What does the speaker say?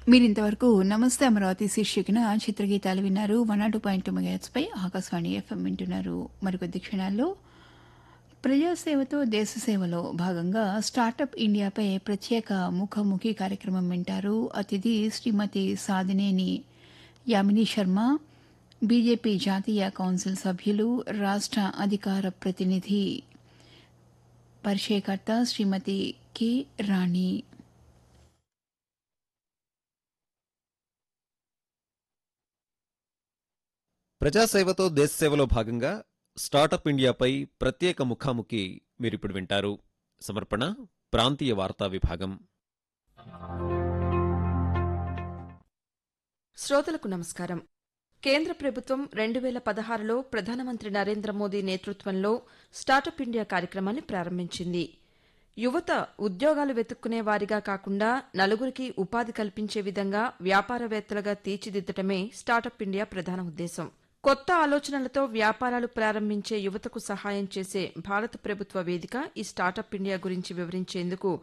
మీరింతవరకు నమస్తే అమరావతి శీర్షికన చిత్రగీతాలు విన్నారు వన్ నాట్ పాయింట్ టూ పై ఆకాశవాణి ఎఫ్ఎం వింటున్నారు మరికొద్ది క్షణాల్లో ప్రజాసేవతో దేశ సేవలో భాగంగా స్టార్టప్ ఇండియాపై ప్రత్యేక ముఖాముఖి కార్యక్రమం వింటారు అతిథి శ్రీమతి సాధినేని యామిని శర్మ బీజేపీ జాతీయ కౌన్సిల్ సభ్యులు రాష్ట్ర అధికార ప్రతినిధి పరిచయకర్త శ్రీమతి కె రాణి ప్రజాసేవతో దేశసేవలో భాగంగా స్టార్టప్ ఇండియాపై ప్రత్యేక ముఖాముఖి మీరిప్పుడు వింటారు సమర్పణ ప్రాంతీయ వార్తా విభాగం శ్రోతలకు నమస్కారం కేంద్ర ప్రభుత్వం రెండు వేల పదహారులో ప్రధానమంత్రి నరేంద్ర మోదీ నేతృత్వంలో స్టార్టప్ ఇండియా కార్యక్రమాన్ని ప్రారంభించింది యువత ఉద్యోగాలు వెతుక్కునే వారిగా కాకుండా నలుగురికి ఉపాధి కల్పించే విధంగా వ్యాపారవేత్తలుగా తీర్చిదిద్దటమే స్టార్టప్ ఇండియా ప్రధాన ఉద్దేశం కొత్త ఆలోచనలతో వ్యాపారాలు ప్రారంభించే యువతకు సహాయం చేసే భారత ప్రభుత్వ వేదిక ఈ స్టార్టప్ ఇండియా గురించి వివరించేందుకు